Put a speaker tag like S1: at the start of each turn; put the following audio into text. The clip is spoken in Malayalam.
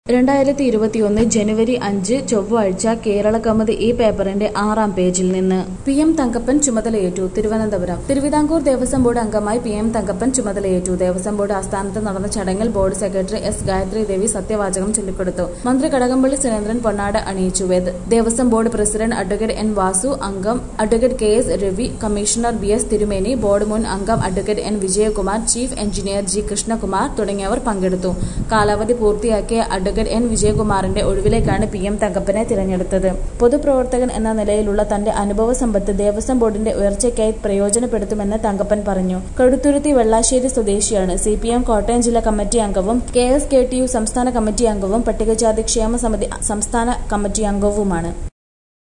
S1: രണ്ടായിരത്തി ഇരുപത്തിയൊന്ന് ജനുവരി അഞ്ച് ചൊവ്വാഴ്ച കേരള കൗമുദി ഈ പേപ്പറിന്റെ ആറാം പേജിൽ നിന്ന് പി എം തങ്കപ്പൻ ചുമതലയേറ്റു തിരുവനന്തപുരം തിരുവിതാംകൂർ ദേവസ്വം ബോർഡ് അംഗമായി പി എം തങ്കപ്പൻ ചുമതലയേറ്റു ദേവസ്വം ബോർഡ് ആസ്ഥാനത്ത് നടന്ന ചടങ്ങിൽ board secretary S Gayathri Devi സത്യവാചകം ചൊല്ലിക്കൊടുത്തു മന്ത്രി കടകംപള്ളി സുരേന്ദ്രൻ പൊന്നാട അണിയിച്ചു വേദ Devaswom board president advocate N Vasu അംഗം advocate K S Ravi commissioner B S Thirumeni board മുൻ അംഗം advocate N Vijayakumar chief engineer G Krishnakumar തുടങ്ങിയവർ പങ്കെടുത്തു കാലാവധി പൂർത്തിയാക്കിയ അഡ്വക്കേറ്റ് എൻ വിജയകുമാറിന്റെ ഒഴിവിലേക്കാണ് പി എം തങ്കപ്പനെ തിരഞ്ഞെടുത്തത് പൊതുപ്രവർത്തകൻ എന്ന നിലയിലുള്ള തന്റെ അനുഭവ സമ്പത്ത് ദേവസ്വം ബോർഡിന്റെ ഉയർച്ചയ്ക്കായി പ്രയോജനപ്പെടുത്തുമെന്ന് തങ്കപ്പൻ പറഞ്ഞു കടുത്തുരുത്തി വെള്ളാശ്ശേരി സ്വദേശിയാണ് സി പി എം കോട്ടയം ജില്ലാ കമ്മിറ്റി അംഗവും K S K T U സംസ്ഥാന കമ്മിറ്റി അംഗവും പട്ടികജാതി ക്ഷേമ സമിതി സംസ്ഥാന കമ്മിറ്റി അംഗവുമാണ്